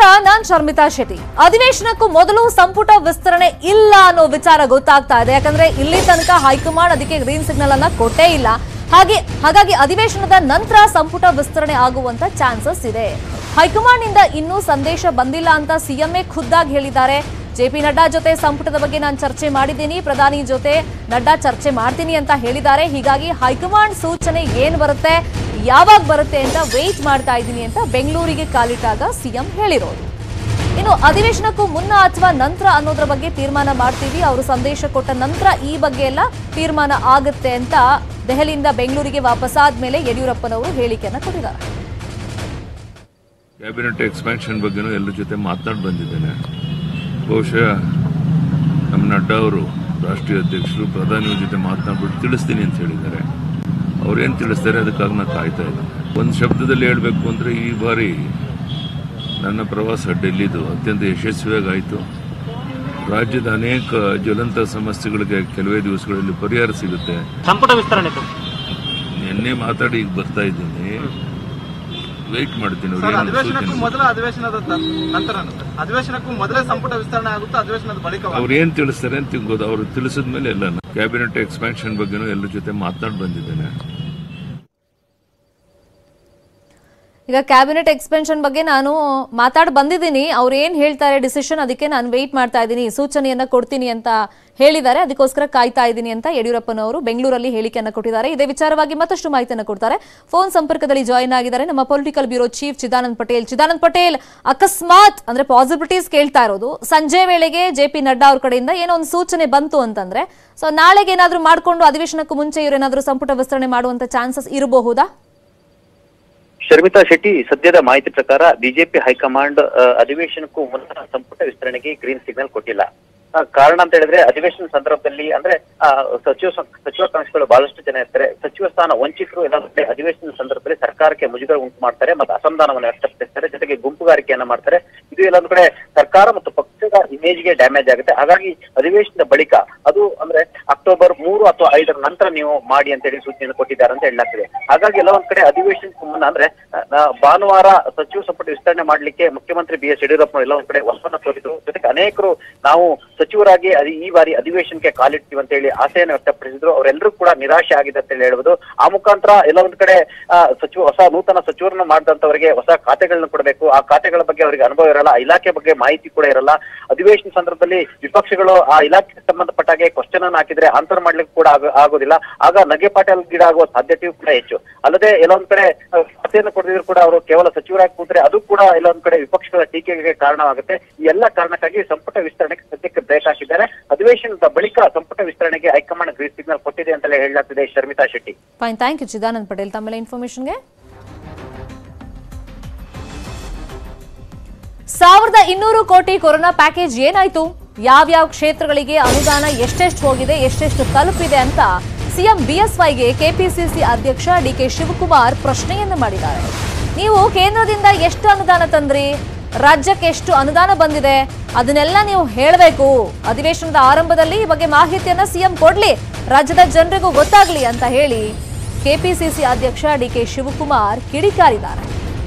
ನಾನ್ ಶರ್ಮಿತಾ ಶೆಟ್ಟಿ ಅಧಿವೇಶನಕ್ಕೂ ಮೊದಲು ಸಂಪುಟ ವಿಸ್ತರಣೆ ಇಲ್ಲ ಅನ್ನೋ ವಿಚಾರ ಗೊತ್ತಾಗ್ತಾ ಇದೆ ಯಾಕಂದ್ರೆ ಇಲ್ಲಿ ತನಕ ಹೈಕಮಾಂಡ್ ಅದಕ್ಕೆ ಗ್ರೀನ್ ಸಿಗ್ನಲ್ ಅನ್ನ ಕೊಟ್ಟೇ ಇಲ್ಲ ಹಾಗೆ ಹಾಗಾಗಿ ಅಧಿವೇಶನದ ನಂತರ ಸಂಪುಟ ವಿಸ್ತರಣೆ ಆಗುವಂತ ಚಾನ್ಸಸ್ ಇದೆ ಹೈಕಮಾಂಡ್ ನಿಂದ ಇನ್ನೂ ಸಂದೇಶ ಬಂದಿಲ್ಲ ಅಂತ ಸಿಎಂಎ ಖುದ್ದಾಗಿ ಹೇಳಿದ್ದಾರೆ ಜೆಪಿ ನಡ್ಡಾ ಜೊತೆ ಸಂಪುಟದ ಬಗ್ಗೆ ನಾನು ಚರ್ಚೆ ಮಾಡಿದ್ದೀನಿ ಪ್ರಧಾನಿ ಜೊತೆ ನಡ್ಡಾ ಚರ್ಚೆ ಮಾಡ್ತೀನಿ ಅಂತ ಹೇಳಿದ್ದಾರೆ ಹೀಗಾಗಿ ಹೈಕಮಾಂಡ್ ಸೂಚನೆ ಏನ್ ಬರುತ್ತೆ ಯಾವಾಗ ಬರುತ್ತೆ ಅಂತ ವೇಟ್ ಮಾಡ್ತಾ ಇದ್ದೀನಿ ಅಂತ ಬೆಂಗಳೂರಿಗೆ ಕಾಲಿಟ್ಟಾಗ ಸಿಎಂ ಹೇಳಿರೋದು ಇನ್ನು ಅಧಿವೇಶನಕ್ಕೂ ಮುನ್ನ ಅಥವಾ ನಂತರ ಅನ್ನೋದ್ರ ಬಗ್ಗೆ ತೀರ್ಮಾನ ಮಾಡ್ತೀವಿ ಅವರು ಸಂದೇಶ ಕೊಟ್ಟ ನಂತರ ಈ ಬಗ್ಗೆ ಎಲ್ಲ ತೀರ್ಮಾನ ಆಗುತ್ತೆ ಅಂತ ದೆಹಲಿಯಿಂದ ಬೆಂಗಳೂರಿಗೆ ವಾಪಸ್ಸಾದ ಮೇಲೆ ಯಡಿಯೂರಪ್ಪನವರು ಹೇಳಿಕೆಯನ್ನ ಕೊಟ್ಟಿದ್ದಾರೆ ಕ್ಯಾಬಿನೆಟ್ ಎಕ್ಸ್ಪ್ಯಾನ್ಷನ್ ಬಗ್ಗೆನೂ ಎಲ್ಲರ ಜೊತೆ ಮಾತನಾಡಿ ಬಂದಿದ್ದೇನೆ ಬಹುಶಃ ನಮ್ಮ ನಡ್ಡಾ ಅವರು ರಾಷ್ಟ್ರೀಯ ಅಧ್ಯಕ್ಷರು ಪ್ರಧಾನಿಯವ್ರ ಜೊತೆ ಮಾತನಾಡ್ಬಿಟ್ಟು ತಿಳಿಸ್ತೀನಿ ಅಂತ ಹೇಳಿದ್ದಾರೆ ಅವ್ರೇನು ತಿಳಿಸ್ತಾರೆ ಅದಕ್ಕಾಗಿ ನಾನು ಕಾಯ್ತಾ ಇದ್ದೇನೆ ಒಂದು ಶಬ್ದದಲ್ಲಿ ಹೇಳಬೇಕು ಅಂದರೆ ಈ ಬಾರಿ ನನ್ನ ಪ್ರವಾಸ ಡೆಲ್ಲಿದು ಅತ್ಯಂತ ಯಶಸ್ವಿಯಾಗಿ ಆಯಿತು ರಾಜ್ಯದ ಅನೇಕ ಜ್ವಲಂತ ಸಮಸ್ಯೆಗಳಿಗೆ ಕೆಲವೇ ದಿವಸಗಳಲ್ಲಿ ಪರಿಹಾರ ಸಿಗುತ್ತೆ ಸಂಪುಟ ವಿಸ್ತರಣೆ ಸರ್ ನಿನ್ನೆ ಮಾತಾಡಿ ಈಗ ಬರ್ತಾ ಇದ್ದೀನಿ ವೆಯ್ಟ್ ಮಾಡ್ತೀನಿ ಅವ್ರು ಸರ್ ಏನು ಅಧಿವೇಶನಕ್ಕೂ ಸೂಚನೆ ಮೊದಲ ಅಧಿವೇಶನದ ತ- ನಂತರ ಅಧಿವೇಶನಕ್ಕೂ ಮೊದಲೇ ಸಂಪುಟ ವಿಸ್ತರಣೆ ಆಗುತ್ತೆ ಅಧಿವೇಶನದ ಬಳಿಕ ಅವ್ರು ಏನ್ ತಿಳಿಸ್ತಾರೆ ಅಂತ ತಿಳ್ಕೋದು ಅವ್ರು ತಿಳಿಸಿದ ಮೇಲೆ ಎಲ್ಲ ಕ್ಯಾಬಿನೆಟ್ ಎಕ್ಸ್ಪ್ಯಾನ್ಷನ್ ಬಗ್ಗೆನೂ ಎಲ್ಲರ ಜೊತೆ ಮಾತನಾಡಿ ಬಂದಿದ್ದೇನೆ ಈಗ ಕ್ಯಾಬಿನೆಟ್ ಎಕ್ಸ್ಪೆನ್ಷನ್ ಬಗ್ಗೆ ನಾನು ಮಾತಾಡಿ ಬಂದಿದ್ದೀನಿ ಅವ್ರು ಏನ್ ಹೇಳ್ತಾರೆ ಡಿಸಿಷನ್ ಅದಕ್ಕೆ ನಾನು ವೆಯ್ಟ್ ಮಾಡ್ತಾ ಇದ್ದೀನಿ ಸೂಚನೆಯನ್ನ ಕೊಡ್ತೀನಿ ಅಂತ ಹೇಳಿದ್ದಾರೆ ಅದಕ್ಕೋಸ್ಕರ ಕಾಯ್ತಾ ಇದ್ದೀನಿ ಅಂತ ಯಡಿಯೂರಪ್ಪನವರು ಬೆಂಗಳೂರಲ್ಲಿ ಹೇಳಿಕೆಯನ್ನ ಕೊಟ್ಟಿದ್ದಾರೆ ಇದೇ ವಿಚಾರವಾಗಿ ಮತ್ತಷ್ಟು ಮಾಹಿತಿಯನ್ನು ಕೊಡ್ತಾರೆ ಫೋನ್ ಸಂಪರ್ಕದಲ್ಲಿ ಜಾಯಿನ್ ಆಗಿದ್ದಾರೆ ನಮ್ಮ political bureau chief Chidanand Patel Chidanand Patel ಅಕಸ್ಮಾತ್ ಅಂದ್ರೆ ಪಾಸಿಬಿಲಿಟೀಸ್ ಕೇಳ್ತಾ ಇರೋದು ಸಂಜೆ ವೇಳೆಗೆ ಜೆ ಪಿ ನಡ್ಡಾ ಅವ್ರ ಕಡೆಯಿಂದ ಏನೋ ಒಂದು ಸೂಚನೆ ಬಂತು ಅಂತಂದ್ರೆ ಸೊ ನಾಳೆಗೆ ಏನಾದ್ರೂ ಮಾಡ್ಕೊಂಡು ಅಧಿವೇಶನಕ್ಕೂ ಮುಂಚೆ ಇವರೇನಾದ್ರೂ ಸಂಪುಟ ವಿಸ್ತರಣೆ ಮಾಡುವಂತ ಚಾನ್ಸಸ್ ಇರಬಹುದಾ ಶರ್ಮಿತಾ ಶೆಟ್ಟಿ ಸದ್ಯದ ಮಾಹಿತಿ ಪ್ರಕಾರ ಬಿಜೆಪಿ ಹೈಕಮಾಂಡ್ ಆ, ಅಧಿವೇಶನಕ್ಕೂ ಮುನ್ನ ಸಂಪುಟ ವಿಸ್ತರಣೆಗೆ ಗ್ರೀನ್ ಸಿಗ್ನಲ್ ಕೊಟ್ಟಿಲ್ಲ ಆ, ಕಾರಣ ಅಂತ ಹೇಳಿದ್ರೆ ಅಧಿವೇಶನ ಸಂದರ್ಭದಲ್ಲಿ ಅಂದ್ರೆ ಆ, ಸಚಿವ ಸಂ- ಸಚಿವಾಕಾಂಕ್ಷಿಗಳು ಬಹಳಷ್ಟು ಜನ ಇರ್ತಾರೆ ಸಚಿವ ಸ್ಥಾನ ವಂಚಿತರು ಎಲ್ಲಾದ್ರೆ ಅಧಿವೇಶನ ಸಂದರ್ಭದಲ್ಲಿ ಸರ್ಕಾರಕ್ಕೆ ಮುಜುಗರ ಉಂಟು ಮಾಡ್ತಾರೆ ಮತ್ತು ಅಸಮಾಧಾನವನ್ನು ವ್ಯಕ್ತಪಡಿಸ್ತಾರೆ ಜೊತೆಗೆ ಗುಂಪುಗಾರಿಕೆಯನ್ನ ಮಾಡ್ತಾರೆ ಇದು ಎಲ್ಲೊಂದು ಕಡೆ ಸರ್ಕಾರ ಮತ್ತು ಪಕ್ಷದ ಇಮೇಜ್ಗೆ ಡ್ಯಾಮೇಜ್ ಆಗುತ್ತೆ ಹಾಗಾಗಿ ಅಧಿವೇಶನದ ಬಳಿಕ ಅದು ಅಂದ್ರೆ ಅಕ್ಟೋಬರ್ ಮೂರು ಅಥವಾ ಐದರ ನಂತರ ನೀವು ಮಾಡಿ ಅಂತ ಹೇಳಿ ಸೂಚನೆಯನ್ನು ಕೊಟ್ಟಿದ್ದಾರೆ ಅಂತ ಹೇಳಲಾಗ್ತದೆ ಹಾಗಾಗಿ ಎಲ್ಲ ಒಂದ್ ಕಡೆ ಅಧಿವೇಶನಕ್ಕೂ ಮುನ್ನ ಅಂದ್ರೆ ಆ, ನಾ- ಭಾನುವಾರ ಸಚಿವ ಸಂಪುಟ ವಿಸ್ತರಣೆ ಮಾಡ್ಲಿಕ್ಕೆ ಮುಖ್ಯಮಂತ್ರಿ ಬಿ ಎಸ್ ಯಡಿಯೂರಪ್ಪ ಎಲ್ಲ ಒಂದ್ ಕಡೆ ಒಪ್ಪಂದ ತೋರಿದ್ರು ಜೊತೆಗೆ ಅನೇಕರು ನಾವು ಸಚಿವರಾಗಿ ಅದಿ- ಈ ಬಾರಿ ಅಧಿವೇಶನಕ್ಕೆ ಕಾಲಿಡ್ತೀವಿ ಅಂತ ಹೇಳಿ ಆಸೆಯನ್ನು ವ್ಯಕ್ತಪಡಿಸಿದ್ರು ಅವರೆಲ್ಲರೂ ಕೂಡ ನಿರಾಶೆ ಆಗಿದೆ ಅಂತ ಹೇಳಿ ಹೇಳ್ಬೋದು ಆ ಮುಖಾಂತರ ಎಲ್ಲ ಒಂದ್ ಕಡೆ ಆ, ಸಚಿವ ಹೊಸ ನೂತನ ಸಚಿವರನ್ನ ಮಾಡಿದಂತವರಿಗೆ ಹೊಸ ಖಾತೆಗಳನ್ನ ಕೊಡಬೇಕು ಆ ಖಾತೆಗಳ ಬಗ್ಗೆ ಅವರಿಗೆ ಅನುಭವ ಇರಲ್ಲ ಆ ಇಲಾಖೆ ಬಗ್ಗೆ ಮಾಹಿತಿ ಕೂಡ ಇರಲ್ಲ ಅಧಿವೇಶನ ಸಂದರ್ಭದಲ್ಲಿ ವಿಪಕ್ಷಗಳು ಆ ಇಲಾಖೆಗೆ ಸಂಬಂಧಪಟ್ಟ ಹಾಗೆ ಕ್ವಶನ್ ಅನ್ನು ಹಾಕಿದ್ರೆ ಆನ್ಸರ್ ಮಾಡ್ಲಿಕ್ಕೆ ಕೂಡ ಆಗ- ಆಗೋದಿಲ್ಲ ಆಗ ನಗೆಪಾಟಲ್ ಗಿಡ ಆಗುವ ಸಾಧ್ಯತೆಯೂ ಕೂಡ ಹೆಚ್ಚು ಅಲ್ಲದೆ ಎಲ್ಲೊಂದ್ ಕಡೆ ಆ, ಖಾತೆಯನ್ನು ಕೊಡದಿದ್ರು ಕೂಡ ಅವರು ಕೇವಲ ಸಚಿವರಾಗಿ ಕೂತ್ರೆ ಅದು ಕೂಡ ಎಲ್ಲೊಂದ್ ಕಡೆ ವಿಪಕ್ಷಗಳ ಟೀಕೆಗೆ ಕಾರಣವಾಗುತ್ತೆ ಈ ಎಲ್ಲ ಕಾರಣಕ್ಕಾಗಿ ಸಂಪುಟ ವಿಸ್ತರಣೆಗೆ ಸದ್ಯಕ್ಕೆ ಬ್ರೇಕ್ ಹಾಕಿದ್ದಾರೆ ಅಧಿವೇಶನದ ಬಳಿಕ ಸಂಪುಟ ವಿಸ್ತರಣೆಗೆ ಹೈಕಮಾಂಡ್ ಗ್ರೀನ್ ಸಿಗ್ನಲ್ ಕೊಟ್ಟಿದೆ ಅಂತಲೇ ಹೇಳಲಾಗ್ತಿದೆ Sharmita Shetty fine thank you Chidanand Patel ತಮ್ಮೆಲ್ಲ ಇನ್ಫಾರ್ಮೇಶನ್ಗೆ ಸಾವಿರದ ಇನ್ನೂರು ಕೋಟಿ ಕೊರೋನಾ ಪ್ಯಾಕೇಜ್ ಏನಾಯ್ತು ಯಾವ್ಯಾವ ಕ್ಷೇತ್ರಗಳಿಗೆ ಅನುದಾನ ಎಷ್ಟೆಷ್ಟು ಹೋಗಿದೆ ಎಷ್ಟೆಷ್ಟು ತಲುಪಿದೆ ಅಂತ ಸಿಎಂ ಬಿಎಸ್ವೈಗೆ ಕೆಪಿಸಿಸಿ ಅಧ್ಯಕ್ಷ ಡಿಕೆ ಶಿವಕುಮಾರ್ ಪ್ರಶ್ನೆಯನ್ನ ಮಾಡಿದ್ದಾರೆ ನೀವು ಕೇಂದ್ರದಿಂದ ಎಷ್ಟು ಅನುದಾನ ತಂದ್ರಿ ರಾಜ್ಯಕ್ಕೆ ಎಷ್ಟು ಅನುದಾನ ಬಂದಿದೆ ಅದನ್ನೆಲ್ಲ ನೀವು ಹೇಳಬೇಕು ಅಧಿವೇಶನದ ಆರಂಭದಲ್ಲಿ ಈ ಬಗ್ಗೆ ಮಾಹಿತಿಯನ್ನ ಸಿಎಂ ಕೊಡ್ಲಿ ರಾಜ್ಯದ ಜನರಿಗೂ ಗೊತ್ತಾಗ್ಲಿ ಅಂತ ಹೇಳಿ ಕೆಪಿಸಿಸಿ ಅಧ್ಯಕ್ಷ ಡಿಕೆ ಶಿವಕುಮಾರ್ ಕಿಡಿಕಾರಿದ್ದಾರೆ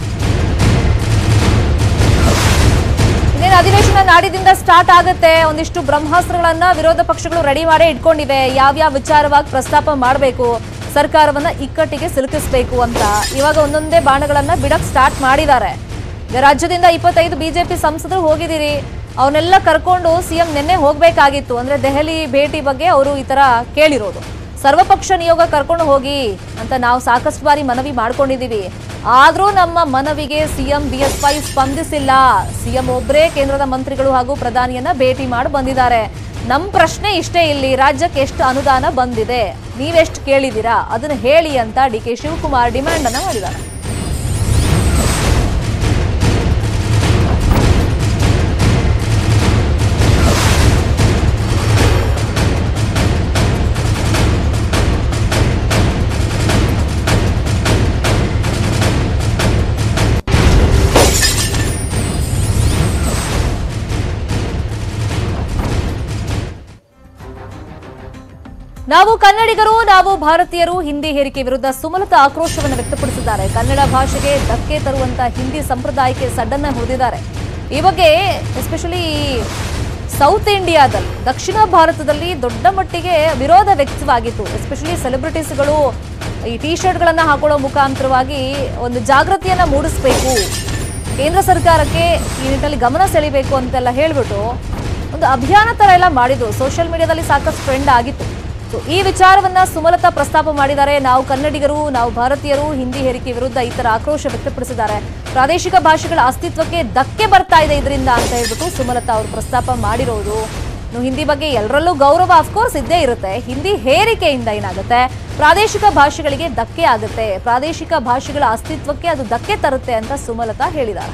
ಇನ್ನೇನು ಅಧಿವೇಶನ ನಾಡಿದಿಂದ ಸ್ಟಾರ್ಟ್ ಆಗುತ್ತೆ ಒಂದಿಷ್ಟು ಬ್ರಹ್ಮಾಸ್ತ್ರಗಳನ್ನ ವಿರೋಧ ಪಕ್ಷಗಳು ರೆಡಿ ಮಾಡೇ ಇಟ್ಕೊಂಡಿವೆ ಯಾವ್ಯಾವ ವಿಚಾರವಾಗಿ ಪ್ರಸ್ತಾಪ ಮಾಡಬೇಕು ಸರ್ಕಾರವನ್ನ ಇಕ್ಕಟ್ಟಿಗೆ ಸಿಲುಕಿಸಬೇಕು ಅಂತ ಇವಾಗ ಒಂದೊಂದೇ ಬಾಣಗಳನ್ನ ಬಿಡಕ್ ಸ್ಟಾರ್ಟ್ ಮಾಡಿದ್ದಾರೆ ಈಗ ರಾಜ್ಯದಿಂದ ಇಪ್ಪತ್ತೈದು ಬಿಜೆಪಿ ಸಂಸದರು ಹೋಗಿದ್ದೀರಿ ಅವನ್ನೆಲ್ಲ ಕರ್ಕೊಂಡು ಸಿಎಂ ನಿನ್ನೆ ಹೋಗ್ಬೇಕಾಗಿತ್ತು ಅಂದ್ರೆ ದೆಹಲಿ ಭೇಟಿ ಬಗ್ಗೆ ಅವರು ಈ ತರ ಕೇಳಿರೋದು ಸರ್ವಪಕ್ಷ ನಿಯೋಗ ಕರ್ಕೊಂಡು ಹೋಗಿ ಅಂತ ನಾವು ಸಾಕಷ್ಟು ಬಾರಿ ಮನವಿ ಮಾಡ್ಕೊಂಡಿದೀವಿ ಆದ್ರೂ ನಮ್ಮ ಮನವಿಗೆ ಸಿಎಂ ಬಿಎಸ್ವೈ ಸ್ಪಂದಿಸಿಲ್ಲ ಸಿಎಂ ಒಬ್ಬರೇ ಕೇಂದ್ರದ ಮಂತ್ರಿಗಳು ಹಾಗೂ ಪ್ರಧಾನಿಯನ್ನ ಭೇಟಿ ಮಾಡಿ ಬಂದಿದ್ದಾರೆ ನಮ್ ಪ್ರಶ್ನೆ ಇಷ್ಟೇ ಇಲ್ಲಿ ರಾಜ್ಯಕ್ಕೆ ಎಷ್ಟು ಅನುದಾನ ಬಂದಿದೆ ನೀವೆಷ್ಟು ಕೇಳಿದೀರಾ ಅದನ್ನ ಹೇಳಿ ಅಂತ ಡಿ ಕೆ ಶಿವಕುಮಾರ್ ಡಿಮ್ಯಾಂಡ್ ಅನ್ನ ಮಾಡಿದ್ದಾರೆ ನಾವು ಕನ್ನಡಿಗರು ನಾವು ಭಾರತೀಯರು ಹಿಂದಿ ಹೇರಿಕೆ ವಿರುದ್ಧ ಸುಮಲತಾ ಆಕ್ರೋಶವನ್ನು ವ್ಯಕ್ತಪಡಿಸಿದ್ದಾರೆ ಕನ್ನಡ ಭಾಷೆಗೆ ಧಕ್ಕೆ ತರುವಂತ ಹಿಂದಿ ಸಂಪ್ರದಾಯಕ್ಕೆ ಸಡ್ಡನ್ನ ಹೊಡೆದಿದ್ದಾರೆ ಈ ಬಗ್ಗೆ ಎಸ್ಪೆಷಲಿ ಸೌತ್ ಇಂಡಿಯಾದಲ್ಲಿ ದಕ್ಷಿಣ ಭಾರತದಲ್ಲಿ ದೊಡ್ಡ ಮಟ್ಟಿಗೆ ವಿರೋಧ ವ್ಯಕ್ತವಾಗಿತ್ತು ಎಸ್ಪೆಷಲಿ ಸೆಲೆಬ್ರಿಟೀಸ್ಗಳು ಈ ಟಿ ಶರ್ಟ್ಗಳನ್ನು ಹಾಕೊಳ್ಳೋ ಮುಖಾಂತರವಾಗಿ ಒಂದು ಜಾಗೃತಿಯನ್ನ ಮೂಡಿಸಬೇಕು ಕೇಂದ್ರ ಸರ್ಕಾರಕ್ಕೆ ಈ ನಿಟ್ಟಿನಲ್ಲಿ ಗಮನ ಸೆಳಿಬೇಕು ಅಂತೆಲ್ಲ ಹೇಳ್ಬಿಟ್ಟು ಒಂದು ಅಭಿಯಾನ ತರ ಎಲ್ಲ ಮಾಡಿದ್ರು ಸೋಷಿಯಲ್ ಮೀಡಿಯಾದಲ್ಲಿ ಸಾಕಷ್ಟು ಟ್ರೆಂಡ್ ಆಗಿತ್ತು ಸೊ ಈ ವಿಚಾರವನ್ನ ಸುಮಲತಾ ಪ್ರಸ್ತಾಪ ಮಾಡಿದ್ದಾರೆ ನಾವು ಕನ್ನಡಿಗರು ನಾವು ಭಾರತೀಯರು ಹಿಂದಿ ಹೇರಿಕೆ ವಿರುದ್ಧ ಈ ತರ ಆಕ್ರೋಶ ವ್ಯಕ್ತಪಡಿಸಿದ್ದಾರೆ ಪ್ರಾದೇಶಿಕ ಭಾಷೆಗಳ ಅಸ್ತಿತ್ವಕ್ಕೆ ಧಕ್ಕೆ ಬರ್ತಾ ಇದೆ ಇದರಿಂದ ಅಂತ ಹೇಳ್ಬಿಟ್ಟು ಸುಮಲತಾ ಅವರು ಪ್ರಸ್ತಾಪ ಮಾಡಿರೋದು ಇನ್ನು ಹಿಂದಿ ಬಗ್ಗೆ ಎಲ್ಲರಲ್ಲೂ ಗೌರವ ಅಫ್ಕೋರ್ಸ್ ಇದ್ದೇ ಇರುತ್ತೆ ಹಿಂದಿ ಹೇರಿಕೆಯಿಂದ ಏನಾಗುತ್ತೆ ಪ್ರಾದೇಶಿಕ ಭಾಷೆಗಳಿಗೆ ಧಕ್ಕೆ ಆಗುತ್ತೆ ಪ್ರಾದೇಶಿಕ ಭಾಷೆಗಳ ಅಸ್ತಿತ್ವಕ್ಕೆ ಅದು ಧಕ್ಕೆ ತರುತ್ತೆ ಅಂತ ಸುಮಲತಾ ಹೇಳಿದ್ದಾರೆ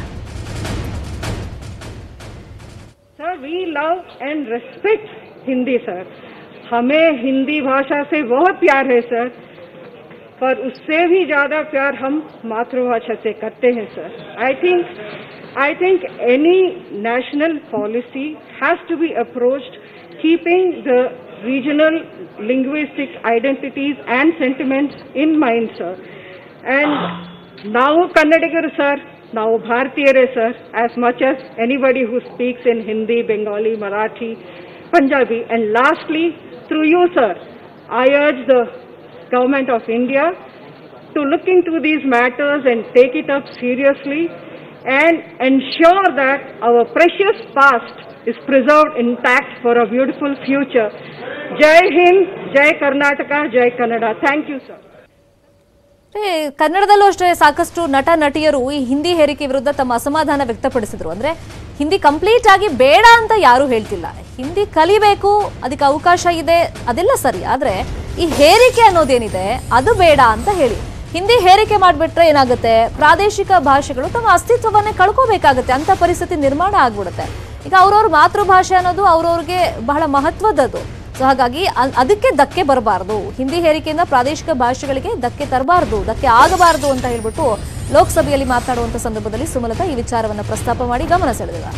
sir we love and respect Hindi sir हमें हिंदी भाषा से बहुत प्यार है सर पर उससे भी ज्यादा प्यार हम मातृभाषा से करते हैं sir I think I think any national policy has to be approached keeping the regional linguistic identities and sentiments in mind sir and ನಾವು ಕನ್ನಡಿಗರು ಸರ್ ನಾವು ಭಾರತೀಯರೇ sir as much as anybody who speaks in Hindi Bengali Marathi Punjabi and lastly through you sir I urge the government of India to look into these matters and take it up seriously and ensure that our precious past is preserved intact for a beautiful future. Jai Hind, Jai Karnataka, Jai Kannada. Thank you, sir. ಏ, ಕನ್ನಡದಲ್ಲೂ ಅಷ್ಟೇ ಸಾಕಷ್ಟು ನಟ ನಟಿಯರು ಈ ಹಿಂದಿ ಹೇರಿಕೆ ವಿರುದ್ಧ ತಮ್ಮ ಅಸಮಾಧಾನ ವ್ಯಕ್ತಪಡಿಸಿದ್ರು ಅಂದ್ರೆ ಹಿಂದಿ ಕಂಪ್ಲೀಟ್ ಆಗಿ ಬೇಡ ಅಂತ ಯಾರು ಹೇಳ್ತಿಲ್ಲ ಹಿಂದಿ ಕಲಿಬೇಕು ಅದಕ್ಕೆ ಅವಕಾಶ ಇದೆ ಅದೆಲ್ಲ ಸರಿ ಆದ್ರೆ ಈ ಹೇರಿಕೆ ಅನ್ನೋದೇನಿದೆ ಅದು ಬೇಡ ಅಂತ ಹೇಳಿ ಹಿಂದಿ ಹೇರಿಕೆ ಮಾಡಿಬಿಟ್ರೆ ಏನಾಗುತ್ತೆ ಪ್ರಾದೇಶಿಕ ಭಾಷೆಗಳು ತಮ್ಮ ಅಸ್ತಿತ್ವವನ್ನೇ ಕಳ್ಕೋಬೇಕಾಗುತ್ತೆ ಅಂತ ಪರಿಸ್ಥಿತಿ ನಿರ್ಮಾಣ ಆಗ್ಬಿಡುತ್ತೆ ಈಗ ಅವ್ರವ್ರ ಮಾತೃಭಾಷೆ ಅನ್ನೋದು ಅವ್ರವ್ರಿಗೆ ಬಹಳ ಮಹತ್ವದದ್ದು ಸೊ ಹಾಗಾಗಿ ಅ- ಅದಕ್ಕೆ ಧಕ್ಕೆ ಬರಬಾರ್ದು ಹಿಂದಿ ಹೇರಿಕೆಯಿಂದ ಪ್ರಾದೇಶಿಕ ಭಾಷೆಗಳಿಗೆ ಧಕ್ಕೆ ತರಬಾರ್ದು ಧಕ್ಕೆ ಆಗಬಾರ್ದು ಅಂತ ಹೇಳ್ಬಿಟ್ಟು ಲೋಕಸಭೆಯಲ್ಲಿ ಮಾತನಾಡುವಂತ ಸಂದರ್ಭದಲ್ಲಿ ಸುಮಲತಾ ಈ ವಿಚಾರವನ್ನ ಪ್ರಸ್ತಾಪ ಮಾಡಿ ಗಮನ ಸೆಳೆದಿದ್ದಾರೆ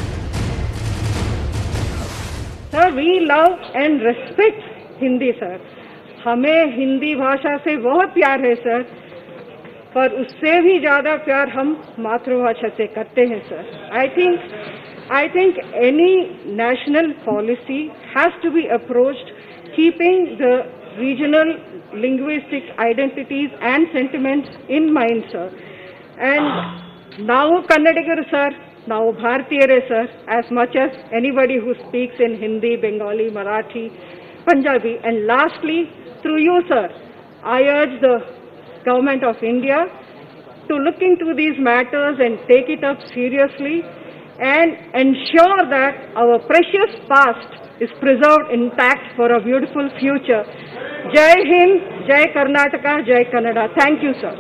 sir we love and respect Hindi sir हमें हिंदी भाषा से बहुत प्यार है सर पर उससे भी ज्यादा प्यार हम मातृभाषा से करते हैं sir I think I think any national policy has to be approached keeping the regional linguistic identities and sentiments in mind sir and ನಾವು ಕನ್ನಡಿಗರು ಸರ್ ನಾವು ಭಾರತೀಯರೇ sir as much as anybody who speaks in Hindi Bengali Marathi Punjabi and lastly through you sir I urge the government of India to look into these matters and take it up seriously and ensure that our precious past is preserved intact for a beautiful future. Jai Hind, Jai Karnataka, Jai Kannada. Thank you, sir.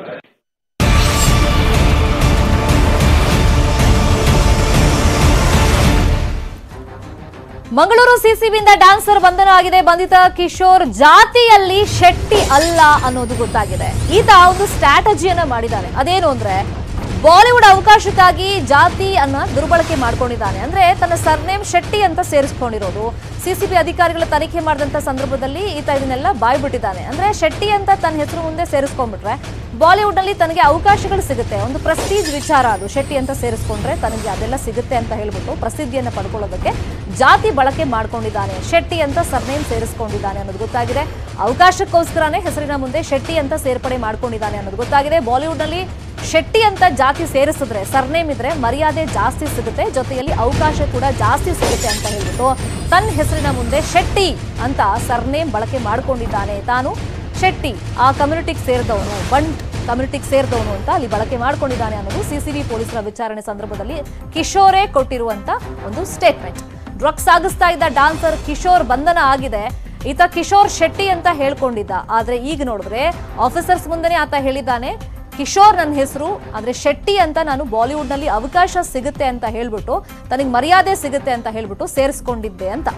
Mangaluru ಸಿಸಿಬಿಯಿಂದ dancer ಬಂಧನ ಆಗಿದೆ ಬಂಧಿತ ಕಿಶೋರ್ ಜಾತಿಯಲ್ಲಿ ಶೆಟ್ಟಿ ಅಲ್ಲ ಅನ್ನೋದು ಗೊತ್ತಾಗಿದೆ ಈತ ಒಂದು ಸ್ಟ್ರಾಟಜಿಯನ್ನ ಮಾಡಿದ್ದಾನೆ ಅದೇನು ಅಂದ್ರೆ ಬಾಲಿವುಡ್ ಅವಕಾಶಕ್ಕಾಗಿ ಜಾತಿ ಅನ್ನ ದುರ್ಬಳಕೆ ಮಾಡ್ಕೊಂಡಿದ್ದಾನೆ ಅಂದ್ರೆ ತನ್ನ ಸರ್ನೇಮ್ ಶೆಟ್ಟಿ ಅಂತ ಸೇರಿಸ್ಕೊಂಡಿರೋದು ಸಿಸಿಬಿ ಅಧಿಕಾರಿಗಳ ತನಿಖೆ ಮಾಡಿದಂತ ಸಂದರ್ಭದಲ್ಲಿ ಈತ ಇದನ್ನೆಲ್ಲ ಬಾಯ್ಬಿಟ್ಟಿದ್ದಾನೆ ಅಂದ್ರೆ ಶೆಟ್ಟಿ ಅಂತ ತನ್ನ ಹೆಸರು ಮುಂದೆ ಸೇರಿಸ್ಕೊಂಡ್ಬಿಟ್ರೆ ಬಾಲಿವುಡ್ ನಲ್ಲಿ ತನಗೆ ಅವಕಾಶಗಳು ಸಿಗುತ್ತೆ ಒಂದು ಪ್ರೆಸ್ಟೀಜ್ ವಿಚಾರ ಅದು ಶೆಟ್ಟಿ ಅಂತ ಸೇರಿಸ್ಕೊಂಡ್ರೆ ತನಗೆ ಅದೆಲ್ಲ ಸಿಗುತ್ತೆ ಅಂತ ಹೇಳ್ಬಿಟ್ಟು ಪ್ರಸಿದ್ಧಿಯನ್ನ ಪಡ್ಕೊಳ್ಳೋದಕ್ಕೆ ಜಾತಿ ಬಳಕೆ ಮಾಡ್ಕೊಂಡಿದ್ದಾನೆ ಶೆಟ್ಟಿ ಅಂತ ಸರ್ನೇಮ್ ಸೇರಿಸ್ಕೊಂಡಿದ್ದಾನೆ ಅನ್ನೋದು ಗೊತ್ತಾಗಿದೆ ಅವಕಾಶಕ್ಕೋಸ್ಕರನೇ ಹೆಸರಿನ ಮುಂದೆ ಶೆಟ್ಟಿ ಅಂತ ಸೇರ್ಪಡೆ ಮಾಡ್ಕೊಂಡಿದ್ದಾನೆ ಅನ್ನೋದು ಗೊತ್ತಾಗಿದೆ ಬಾಲಿವುಡ್ ನಲ್ಲಿ ಶೆಟ್ಟಿ ಅಂತ ಜಾತಿ ಸೇರಿಸಿದ್ರೆ ಸರ್ನೇಮ್ ಇದ್ರೆ ಮರ್ಯಾದೆ ಜಾಸ್ತಿ ಸಿಗುತ್ತೆ ಜೊತೆಯಲ್ಲಿ ಅವಕಾಶ ಕೂಡ ಜಾಸ್ತಿ ಸಿಗುತ್ತೆ ಅಂತ ಹೇಳ್ಬಿಟ್ಟು ತನ್ನ ಹೆಸರಿನ ಮುಂದೆ ಶೆಟ್ಟಿ ಅಂತ ಸರ್ನೇಮ್ ಬಳಕೆ ಮಾಡ್ಕೊಂಡಿದ್ದಾನೆ ತಾನು ಶೆಟ್ಟಿ ಆ ಕಮ್ಯುನಿಟಿಗೆ ಸೇರಿದವನು ಬಂಟ್ ಕಮ್ಯುನಿಟಿಗೆ ಸೇರಿದವನು ಅಂತ ಅಲ್ಲಿ ಬಳಕೆ ಮಾಡ್ಕೊಂಡಿದ್ದಾನೆ ಅನ್ನೋದು ಸಿಸಿಬಿ ಪೊಲೀಸರ ವಿಚಾರಣೆ ಸಂದರ್ಭದಲ್ಲಿ ಕಿಶೋರೇ ಕೊಟ್ಟಿರುವಂತ ಒಂದು ಸ್ಟೇಟ್ಮೆಂಟ್ ಡ್ರಗ್ಸ್ ಸಾಗಿಸ್ತಾ ಇದ್ದ ಡಾನ್ಸರ್ ಕಿಶೋರ್ ಬಂಧನ ಆಗಿದೆ ಈತ ಕಿಶೋರ್ ಶೆಟ್ಟಿ ಅಂತ ಹೇಳ್ಕೊಂಡಿದ್ದ ಆದ್ರೆ ಈಗ ನೋಡಿದ್ರೆ ಆಫೀಸರ್ಸ್ ಮುಂದೆನೆ ಆತ ಹೇಳಿದ್ದಾನೆ ಕಿಶೋರ್ ನನ್ನ ಹೆಸರು ಆದ್ರೆ ಶೆಟ್ಟಿ ಅಂತ ನಾನು ಬಾಲಿವುಡ್ ನಲ್ಲಿ ಅವಕಾಶ ಸಿಗುತ್ತೆ ಅಂತ ಹೇಳ್ಬಿಟ್ಟು ತನಗೆ ಮರ್ಯಾದೆ ಸಿಗುತ್ತೆ ಅಂತ ಹೇಳ್ಬಿಟ್ಟು ಸೇರಿಸ್ಕೊಂಡಿದ್ದೆ ಅಂತ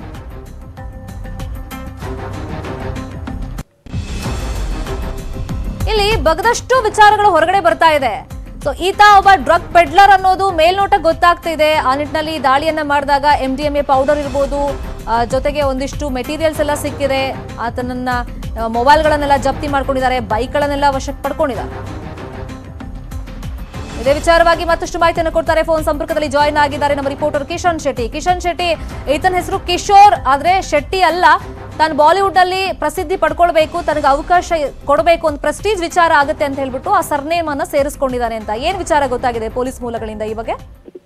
ಇಲ್ಲಿ ಬಗದಷ್ಟು ವಿಚಾರಗಳು ಹೊರಗಡೆ ಬರ್ತಾ ಇದೆ ಸೊ ಈತ ಒಬ್ಬ ಡ್ರಗ್ ಪೆಡ್ಲರ್ ಅನ್ನೋದು ಮೇಲ್ನೋಟ ಗೊತ್ತಾಗ್ತಾ ಇದೆ ಆ ನಿಟ್ಟಿನಲ್ಲಿ ದಾಳಿಯನ್ನ ಮಾಡಿದಾಗ M D M A powder ಇರ್ಬೋದು ಆ, ಜೊತೆಗೆ ಒಂದಿಷ್ಟು ಮೆಟೀರಿಯಲ್ಸ್ ಎಲ್ಲ ಸಿಕ್ಕಿದೆ ಆತನನ್ನ ಆ, ಮೊಬೈಲ್ಗಳನ್ನೆಲ್ಲ ಜಪ್ತಿ ಮಾಡ್ಕೊಂಡಿದ್ದಾರೆ ಬೈಕ್ಗಳನ್ನೆಲ್ಲ ವಶಕ್ಕೆ ಪಡ್ಕೊಂಡಿದ್ದಾರೆ ಇದೇ ವಿಚಾರವಾಗಿ ಮತ್ತಷ್ಟು ಮಾಹಿತಿಯನ್ನು ಕೊಡ್ತಾರೆ ಫೋನ್ ಸಂಪರ್ಕದಲ್ಲಿ ಜಾಯಿನ್ ಆಗಿದ್ದಾರೆ ನಮ್ಮ ರಿಪೋರ್ಟರ್ ಕಿಶನ್ ಶೆಟ್ಟಿ ಕಿಶನ್ ಶೆಟ್ಟಿ ಈತನ ಹೆಸರು ಕಿಶೋರ್ ಆದ್ರೆ ಶೆಟ್ಟಿ ಅಲ್ಲ ತಾನು ಬಾಲಿವುಡ್ ಅಲ್ಲಿ ಪ್ರಸಿದ್ಧಿ ಪಡ್ಕೊಳ್ಬೇಕು ತನಗೆ ಅವಕಾಶ ಕೊಡಬೇಕು ಒಂದು ಪ್ರೆಸ್ಟೀಜ್ ವಿಚಾರ ಆಗುತ್ತೆ ಅಂತ ಹೇಳ್ಬಿಟ್ಟು ಆ ಸರ್ನೇಮ್ ಅನ್ನ ಸೇರಿಸ್ಕೊಂಡಿದ್ದಾನೆ ಅಂತ ಏನ್ ವಿಚಾರ ಗೊತ್ತಾಗಿದೆ ಪೊಲೀಸ್ ಮೂಲಗಳಿಂದ ಈ ಬಗ್ಗೆ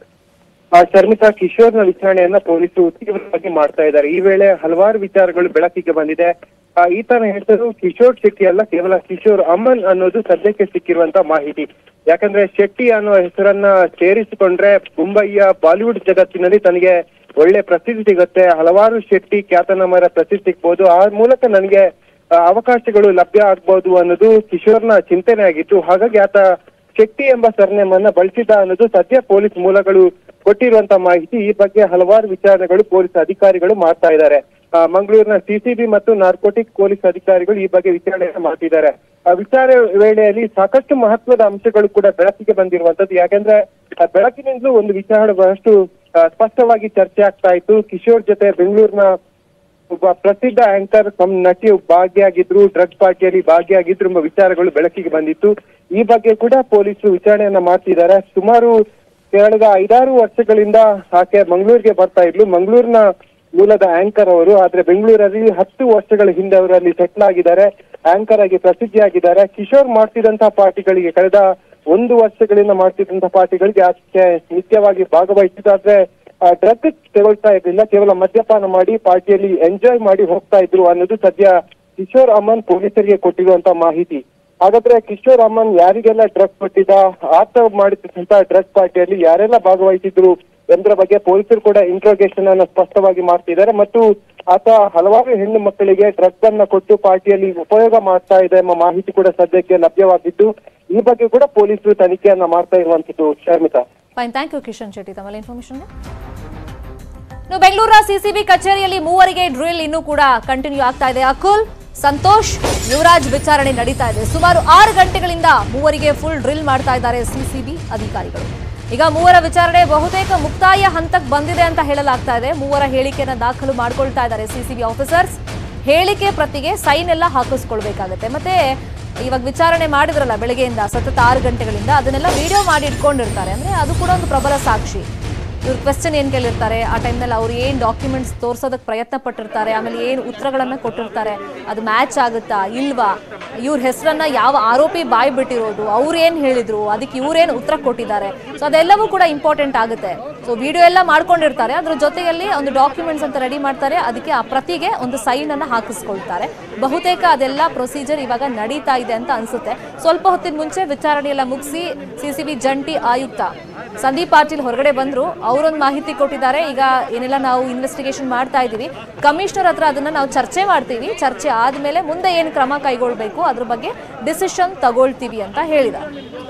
ಆ ಶರ್ಮಿತಾ ಕಿಶೋರ್ನ ವಿಚಾರಣೆಯನ್ನ ಪೊಲೀಸರು ತೀವ್ರವಾಗಿ ಮಾಡ್ತಾ ಇದ್ದಾರೆ ಈ ವೇಳೆ ಹಲವಾರು ವಿಚಾರಗಳು ಬೆಳಕಿಗೆ ಬಂದಿದೆ ಆ, ಈತನ ಹೆಸರು ಕಿಶೋರ್ ಶೆಟ್ಟಿ ಅಲ್ಲ ಕೇವಲ ಕಿಶೋರ್ ಅಮನ್ ಅನ್ನೋದು ಸದ್ಯಕ್ಕೆ ಸಿಕ್ಕಿರುವಂತ ಮಾಹಿತಿ ಯಾಕಂದ್ರೆ ಶೆಟ್ಟಿ ಅನ್ನೋ ಹೆಸರನ್ನ ಸೇರಿಸಿಕೊಂಡ್ರೆ ಮುಂಬಯಿಯ ಬಾಲಿವುಡ್ ಜಗತ್ತಿನಲ್ಲಿ ತನಗೆ ಒಳ್ಳೆ ಪ್ರಸಿದ್ಧಿ ಸಿಗುತ್ತೆ ಹಲವಾರು ಶೆಟ್ಟಿ ಖ್ಯಾತನಾಮರ ಪ್ರಸಿದ್ಧಿ ಸಿಗ್ಬೋದು ಆ ಮೂಲಕ ನನಗೆ ಆ, ಅವಕಾಶಗಳು ಲಭ್ಯ ಆಗ್ಬೋದು ಅನ್ನೋದು ಕಿಶೋರ್ನ ಚಿಂತನೆ ಆಗಿತ್ತು ಹಾಗಾಗಿ ಆತ ಶೆಟ್ಟಿ ಎಂಬ ಸರ್ನೇಮ್ ಅನ್ನ ಬಳಸಿದ ಅನ್ನೋದು ಸದ್ಯ ಪೊಲೀಸ್ ಮೂಲಗಳು ಕೊಟ್ಟಿರುವಂತ ಮಾಹಿತಿ ಈ ಬಗ್ಗೆ ಹಲವಾರು ವಿಚಾರಣೆಗಳು ಪೊಲೀಸ್ ಅಧಿಕಾರಿಗಳು ಮಾಡ್ತಾ ಇದ್ದಾರೆ ಆ, ಮಂಗಳೂರಿನ ಸಿಸಿಬಿ ಮತ್ತು ನಾರ್ಕೋಟಿಕ್ ಪೊಲೀಸ್ ಅಧಿಕಾರಿಗಳು ಈ ಬಗ್ಗೆ ವಿಚಾರಣೆಯನ್ನು ಮಾಡ್ತಿದ್ದಾರೆ ಆ ವಿಚಾರ ವೇಳೆಯಲ್ಲಿ ಸಾಕಷ್ಟು ಮಹತ್ವದ ಅಂಶಗಳು ಕೂಡ ಬೆಳಕಿಗೆ ಬಂದಿರುವಂತದ್ದು ಯಾಕಂದ್ರೆ ಆ ಬೆಳಕಿನಿಂದಲೂ ಒಂದು ವಿಚಾರ ಬಹಳಷ್ಟು ಆ, ಸ್ಪಷ್ಟವಾಗಿ ಚರ್ಚೆ ಆಗ್ತಾ ಇತ್ತು ಕಿಶೋರ್ ಜೊತೆ ಬೆಂಗಳೂರಿನ ಒಬ್ಬ ಪ್ರಸಿದ್ಧ ಆಂಕರ್ ತಮ್ಮ ನಟಿ ಭಾಗಿಯಾಗಿದ್ರು ಡ್ರಗ್ ಪಾರ್ಟಿಯಲ್ಲಿ ಭಾಗಿಯಾಗಿದ್ರು ಎಂಬ ವಿಚಾರಗಳು ಬೆಳಕಿಗೆ ಬಂದಿತ್ತು ಈ ಬಗ್ಗೆ ಕೂಡ ಪೊಲೀಸರು ವಿಚಾರಣೆಯನ್ನ ಮಾಡ್ತಿದ್ದಾರೆ ಸುಮಾರು ಕಳೆದ ಐದಾರು ವರ್ಷಗಳಿಂದ ಆಕೆ ಮಂಗಳೂರಿಗೆ ಬರ್ತಾ ಇದ್ಲು ಮಂಗಳೂರಿನ ಮೂಲದ ಆಂಕರ್ ಅವರು ಆದ್ರೆ ಬೆಂಗಳೂರಲ್ಲಿ ಹತ್ತು ವರ್ಷಗಳ ಹಿಂದೆ ಅವರು ಅಲ್ಲಿ ಸೆಟ್ಲ್ ಆಗಿದ್ದಾರೆ ಆಂಕರ್ ಆಗಿ ಪ್ರಸಿದ್ಧಿಯಾಗಿದ್ದಾರೆ ಕಿಶೋರ್ ಮಾಡ್ತಿದ್ದಂತಹ ಪಾರ್ಟಿಗಳಿಗೆ ಕಳೆದ ಒಂದು ವರ್ಷಗಳಿಂದ ಮಾಡ್ತಿದ್ದಂತಹ ಪಾರ್ಟಿಗಳಿಗೆ ಆಕೆ ನಿತ್ಯವಾಗಿ ಭಾಗವಹಿಸಿದಾದ್ರೆ ಡ್ರಗ್ ತಗೊಳ್ತಾ ಇರಲಿಲ್ಲ ಕೇವಲ ಮದ್ಯಪಾನ ಮಾಡಿ ಪಾರ್ಟಿಯಲ್ಲಿ ಎಂಜಾಯ್ ಮಾಡಿ ಹೋಗ್ತಾ ಇದ್ರು ಅನ್ನೋದು ಸದ್ಯ ಕಿಶೋರ್ ಅಮನ್ ಪೊಲೀಸರಿಗೆ ಕೊಟ್ಟಿರುವಂತ ಮಾಹಿತಿ ಹಾಗಾದ್ರೆ ಕಿಶೋರ್ ಅಮನ್ ಯಾರಿಗೆಲ್ಲ ಡ್ರಗ್ ಕೊಟ್ಟಿದ್ದ ಆತ ಮಾಡಿದಂತ ಡ್ರಗ್ ಪಾರ್ಟಿಯಲ್ಲಿ ಯಾರೆಲ್ಲ ಭಾಗವಹಿಸಿದ್ರು ಎಂದ್ರ ಬಗ್ಗೆ ಪೊಲೀಸರು ಕೂಡ ಇಂಟ್ರೋಗೇಷನ್ ಅನ್ನ ಸ್ಪಷ್ಟವಾಗಿ ಮಾಡ್ತಿದ್ದಾರೆ ಮತ್ತು ಆತ ಹಲವಾರು ಹೆಣ್ಣು ಮಕ್ಕಳಿಗೆ ಡ್ರಗ್ ಅನ್ನ ಕೊಟ್ಟು ಪಾರ್ಟಿಯಲ್ಲಿ ಉಪಯೋಗ ಮಾಡ್ತಾ ಇದೆ ಎಂಬ ಮಾಹಿತಿ ಕೂಡ ಸದ್ಯಕ್ಕೆ ಲಭ್ಯವಾಗಿದ್ದು ಈ ಬಗ್ಗೆ ಕೂಡ ಪೊಲೀಸರು ತನಿಖೆಯನ್ನ ಮಾಡ್ತಾ ಇರುವಂತದ್ದು Sharmitha fine thank you Kishan Shetty ತಮ್ಮಲ್ಲಿ ಇನ್ಫಾರ್ಮೇಶನ್ ಇನ್ನು ಬೆಂಗಳೂರಿನ ಸಿಸಿಬಿ ಕಚೇರಿಯಲ್ಲಿ ಮೂವರಿಗೆ ಡ್ರಿಲ್ ಇನ್ನೂ ಕೂಡ ಕಂಟಿನ್ಯೂ ಆಗ್ತಾ ಇದೆ ಅಕುಲ್ ಸಂತೋಷ್ ಯುವರಾಜ್ ವಿಚಾರಣೆ ನಡೀತಾ ಇದೆ ಸುಮಾರು ಆರು ಗಂಟೆಗಳಿಂದ ಮೂವರಿಗೆ ಫುಲ್ ಡ್ರಿಲ್ ಮಾಡ್ತಾ ಇದ್ದಾರೆ ಸಿಸಿಬಿ ಅಧಿಕಾರಿಗಳು ಈಗ ಮೂವರ ವಿಚಾರಣೆ ಬಹುತೇಕ ಮುಕ್ತಾಯ ಹಂತಕ್ಕೆ ಬಂದಿದೆ ಅಂತ ಹೇಳಲಾಗ್ತಾ ಇದೆ ಮೂವರ ಹೇಳಿಕೆಯನ್ನ ದಾಖಲು ಮಾಡ್ಕೊಳ್ತಾ ಇದ್ದಾರೆ ಸಿಸಿಬಿ ಆಫೀಸರ್ಸ್ ಹೇಳಿಕೆ ಪ್ರತಿಗೆ ಸೈನ್ ಎಲ್ಲ ಹಾಕಿಸ್ಕೊಳ್ಬೇಕಾಗತ್ತೆ ಮತ್ತೆ ಇವಾಗ ವಿಚಾರಣೆ ಮಾಡಿದ್ರಲ್ಲ ಬೆಳಗ್ಗೆಯಿಂದ ಸತತ ಆರು ಗಂಟೆಗಳಿಂದ ಅದನ್ನೆಲ್ಲ ವಿಡಿಯೋ ಮಾಡಿ ಇಟ್ಕೊಂಡಿರ್ತಾರೆ ಅಂದ್ರೆ ಅದು ಕೂಡ ಒಂದು ಪ್ರಬಲ ಸಾಕ್ಷಿ ಇವ್ರು ಕ್ವೆಶ್ಚನ್ ಏನ್ ಕೇಳಿರ್ತಾರೆ ಆ ಟೈಮ್ನಲ್ಲಿ ಅವ್ರು ಏನ್ ಡಾಕ್ಯುಮೆಂಟ್ಸ್ ತೋರ್ಸೋದಕ್ಕೆ ಪ್ರಯತ್ನ ಪಟ್ಟಿರ್ತಾರೆ ಆಮೇಲೆ ಏನ್ ಉತ್ತರಗಳನ್ನ ಕೊಟ್ಟಿರ್ತಾರೆ ಅದು ಮ್ಯಾಚ್ ಆಗುತ್ತಾ ಇಲ್ವಾ ಇವ್ರ ಹೆಸರನ್ನ ಯಾವ ಆರೋಪಿ ಬಾಯ್ ಬಿಟ್ಟಿರೋದು ಅವ್ರು ಏನ್ ಹೇಳಿದ್ರು ಅದಕ್ಕೆ ಇವ್ರೇನ್ ಉತ್ತರ ಕೊಟ್ಟಿದ್ದಾರೆ ಸೊ ಅದೆಲ್ಲವೂ ಕೂಡ ಇಂಪಾರ್ಟೆಂಟ್ ಆಗುತ್ತೆ ಸೊ ವಿಡಿಯೋ ಎಲ್ಲ ಮಾಡ್ಕೊಂಡಿರ್ತಾರೆ ಅದ್ರ ಜೊತೆಯಲ್ಲಿ ಒಂದು ಡಾಕ್ಯುಮೆಂಟ್ಸ್ ಅಂತ ರೆಡಿ ಮಾಡ್ತಾರೆ ಅದಕ್ಕೆ ಆ ಪ್ರತಿಗೆ ಒಂದು ಸೈನ್ ಅನ್ನ ಹಾಕಿಸ್ಕೊಳ್ತಾರೆ ಬಹುತೇಕ ಅದೆಲ್ಲ ಪ್ರೊಸೀಜರ್ ಇವಾಗ ನಡೀತಾ ಇದೆ ಅಂತ ಅನ್ಸುತ್ತೆ ಸ್ವಲ್ಪ ಹೊತ್ತಿನ ಮುಂಚೆ ವಿಚಾರಣೆ ಎಲ್ಲ ಮುಗಿಸಿ ಸಿಸಿಬಿ ಜಂಟಿ ಆಯುಕ್ತ ಸಂದೀಪ್ ಪಾಟೀಲ್ ಹೊರಗಡೆ ಬಂದ್ರು ಅವರೊಂದು ಮಾಹಿತಿ ಕೊಟ್ಟಿದ್ದಾರೆ ಈಗ ಏನೆಲ್ಲ ನಾವು ಇನ್ವೆಸ್ಟಿಗೇಷನ್ ಮಾಡ್ತಾ ಇದ್ದೀವಿ ಕಮಿಷನರ್ ಹತ್ರ ಅದನ್ನ ನಾವು ಚರ್ಚೆ ಮಾಡ್ತೀವಿ ಚರ್ಚೆ ಆದ್ಮೇಲೆ ಮುಂದೆ ಏನು ಕ್ರಮ ಕೈಗೊಳ್ಬೇಕು ಅದ್ರ ಬಗ್ಗೆ ಡಿಸಿಷನ್ ತಗೊಳ್ತೀವಿ ಅಂತ ಹೇಳಿದ್ದಾರೆ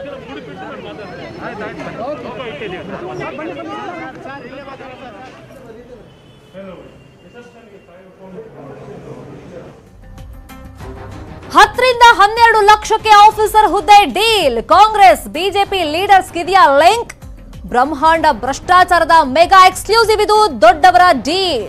ಹತ್ತರಿಂದ ಹನ್ನೆರಡು ಲಕ್ಷಕ್ಕೆ ಆಫೀಸರ್ ಹುದ್ದೆ ಡೀಲ್ ಕಾಂಗ್ರೆಸ್ ಬಿಜೆಪಿ ಲೀಡರ್ಸ್ ಇದೆಯಾ ಲಿಂಕ್ ಬ್ರಹ್ಮಾಂಡ ಭ್ರಷ್ಟಾಚಾರದ ಮೆಗಾ ಎಕ್ಸ್ಕ್ಲೂಸಿವ್ ಇದು ದೊಡ್ಡವರ ಡೀಲ್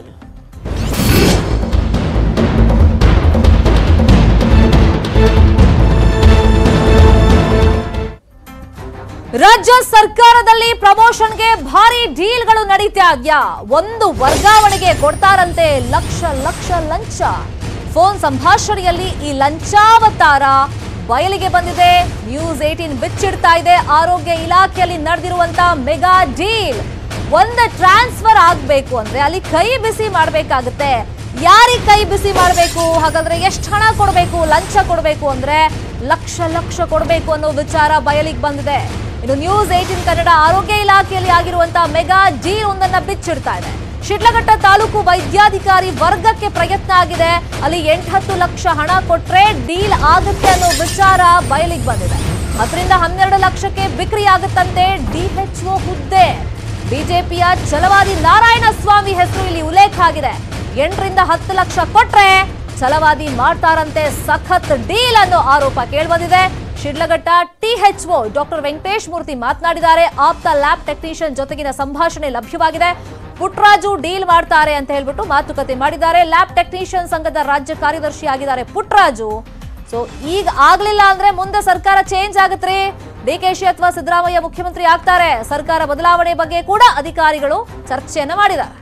ರಾಜ್ಯ ಸರ್ಕಾರದಲ್ಲಿ ಪ್ರಮೋಷನ್ಗೆ ಭಾರಿ ಡೀಲ್ಗಳು ನಡೀತಾ ಇದ್ಯಾ ಒಂದು ವರ್ಗಾವಣೆಗೆ ಕೊಡ್ತಾರಂತೆ ಲಕ್ಷ ಲಕ್ಷ ಲಂಚ ಫೋನ್ ಸಂಭಾಷಣೆಯಲ್ಲಿ ಈ ಲಂಚಾವತಾರ ಬಯಲಿಗೆ ಬಂದಿದೆ ನ್ಯೂಸ್ ಏಟೀನ್ ಬಿಚ್ಚಿಡ್ತಾ ಇದೆ ಆರೋಗ್ಯ ಇಲಾಖೆಯಲ್ಲಿ ನಡೆದಿರುವಂತ ಮೆಗಾ ಡೀಲ್ ಒಂದು ಟ್ರಾನ್ಸ್ಫರ್ ಆಗ್ಬೇಕು ಅಂದ್ರೆ ಅಲ್ಲಿ ಕೈ ಬಿಸಿ ಮಾಡ್ಬೇಕಾಗುತ್ತೆ ಯಾರಿಗೆ ಕೈ ಬಿಸಿ ಮಾಡಬೇಕು ಹಾಗಾದ್ರೆ ಎಷ್ಟು ಹಣ ಕೊಡಬೇಕು ಲಂಚ ಕೊಡಬೇಕು ಅಂದ್ರೆ ಲಕ್ಷ ಲಕ್ಷ ಕೊಡಬೇಕು ಅನ್ನೋ ವಿಚಾರ ಬಯಲಿಗೆ ಬಂದಿದೆ ಇನ್ನು ನ್ಯೂಸ್ ಏಟೀನ್ ಕನ್ನಡ ಆರೋಗ್ಯ ಇಲಾಖೆಯಲ್ಲಿ ಆಗಿರುವಂತಹ ಮೆಗಾ ಡೀಲ್ ಒಂದನ್ನ ಬಿಚ್ಚಿಡ್ತಾ ಇದೆ ಶಿಡ್ಲಘಟ್ಟ ತಾಲೂಕು ವೈದ್ಯಾಧಿಕಾರಿ ವರ್ಗಕ್ಕೆ ಪ್ರಯತ್ನ ಆಗಿದೆ ಅಲ್ಲಿ ಎಂಟತ್ತು ಲಕ್ಷ ಹಣ ಕೊಟ್ರೆ ಡೀಲ್ ಆಗುತ್ತೆ ಅನ್ನೋ ವಿಚಾರ ಬಯಲಿಗೆ ಬಂದಿದೆ ಹತ್ತರಿಂದ ಹನ್ನೆರಡು ಲಕ್ಷಕ್ಕೆ ಬಿಕ್ರಿ ಆಗುತ್ತಂತೆ ಡಿಎಚ್ಒ ಹುದ್ದೆ ಬಿಜೆಪಿಯ ಛಲವಾದಿ ನಾರಾಯಣ ಸ್ವಾಮಿ ಹೆಸರು ಇಲ್ಲಿ ಉಲ್ಲೇಖ ಆಗಿದೆ ಎಂಟರಿಂದ ಹತ್ತು ಲಕ್ಷ ಕೊಟ್ರೆ ಛಲವಾದಿ ಮಾಡ್ತಾರಂತೆ ಸಖತ್ ಡೀಲ್ ಅನ್ನೋ ಆರೋಪ ಕೇಳ್ಬಂದಿದೆ ಶಿಡ್ಲಘಟ್ಟ ಟಿಎಚ್ಒ ಡಾಕ್ಟರ್ ವೆಂಕಟೇಶ್ ಮೂರ್ತಿ ಮಾತನಾಡಿದ್ದಾರೆ ಆಪ್ತ ಲ್ಯಾಬ್ ಟೆಕ್ನಿಷಿಯನ್ ಜೊತೆಗಿನ ಸಂಭಾಷಣೆ ಲಭ್ಯವಾಗಿದೆ ಪುಟ್ರಾಜು ಡೀಲ್ ಮಾಡ್ತಾರೆ ಅಂತ ಹೇಳ್ಬಿಟ್ಟು ಮಾತುಕತೆ ಮಾಡಿದ್ದಾರೆ ಲ್ಯಾಬ್ ಟೆಕ್ನಿಷಿಯನ್ ಸಂಘದ ರಾಜ್ಯ ಕಾರ್ಯದರ್ಶಿ ಆಗಿದ್ದಾರೆ ಪುಟ್ರಾಜು ಸೊ ಈಗ ಆಗ್ಲಿಲ್ಲ ಅಂದ್ರೆ ಮುಂದೆ ಸರ್ಕಾರ ಚೇಂಜ್ ಆಗತ್ರಿ ಡಿಕೆಶಿ ಅಥವಾ ಸಿದ್ದರಾಮಯ್ಯ ಮುಖ್ಯಮಂತ್ರಿ ಆಗ್ತಾರೆ ಸರ್ಕಾರ ಬದಲಾವಣೆ ಬಗ್ಗೆ ಕೂಡ ಅಧಿಕಾರಿಗಳು ಚರ್ಚೆಯನ್ನ ಮಾಡಿದ್ದಾರೆ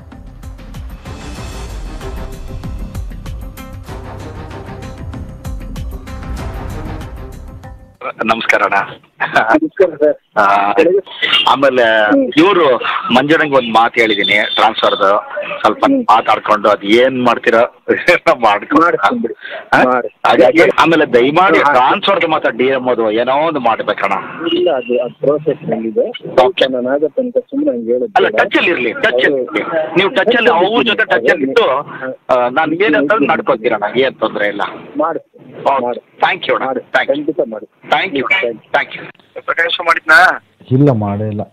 ನಮಸ್ಕಾರ ಅಣ್ಣ ನಮಸ್ಕಾರ ಸರ್ ಆ, ಆಮೇಲೆ ಇವರು ಮಂಜುಳಂಗೆ ಒಂದು ಮಾತು ಹೇಳಿದೀನಿ ಟ್ರಾನ್ಸ್ಫರ್ದು ಸ್ವಲ್ಪ ಮಾತಾಡ್ಕೊಂಡು ಅದ್ ಏನ್ ಮಾಡ್ತೀರೋ ಮಾಡ್ಕೊಂಡು ಮಾಡ್ಕೊಂಡ್ಬಿಡಿ. ಆ? ಮಾಡಿ. ಹಾಗಾಗಿ ಆಮೇಲೆ ದಯಮಾಡಿ ಟ್ರಾನ್ಸ್ಫರ್ದು ಮಾತ್ರ ಡಿ ಎಂ ಅದು ಏನೋ ಒಂದು ಮಾಡ್ಬೇಕಣ್ಣ ಇಲ್ಲ ಅದು ಅದು ಪ್ರೋಸೆಸ್ ನಲ್ಲಿದೆ Okay. ನಾನು ಆಗತ್ತೆ ಅಂತ ಸುಮ್ಮನೆ ಹಂಗೆ ಅಲ್ಲ ಹೇಳೋದು ಟಚ್ ಅಲ್ಲಿ ಇರ್ಲಿ ಟಚ್ ಅಲ್ಲಿ ಇರ್ಲಿ ನೀವು ಟಚ್ ಅಲ್ಲಿ ಅವ್ರ ಜೊತೆ ಟಚ್ ಅಲ್ಲಿ ಇಟ್ಟು ನಾನು ಏನಂತ ನಡ್ಕೋತೀರಣ್ಣ ಏನ್ ತೊಂದ್ರೆ ಇಲ್ಲ ಮಾಡಿ ಮಾಡಿ ಥ್ಯಾಂಕ್ ಯು ಅಣ್ಣ ಮಾಡಿ ಥ್ಯಾಂಕ್ ಯು ಖಂಡಿತ ಮಾಡಿ thank you thank you Prakasha ಮಾಡಿದ್ನಾ ಇಲ್ಲ ಮಾಡಿಲ್ಲ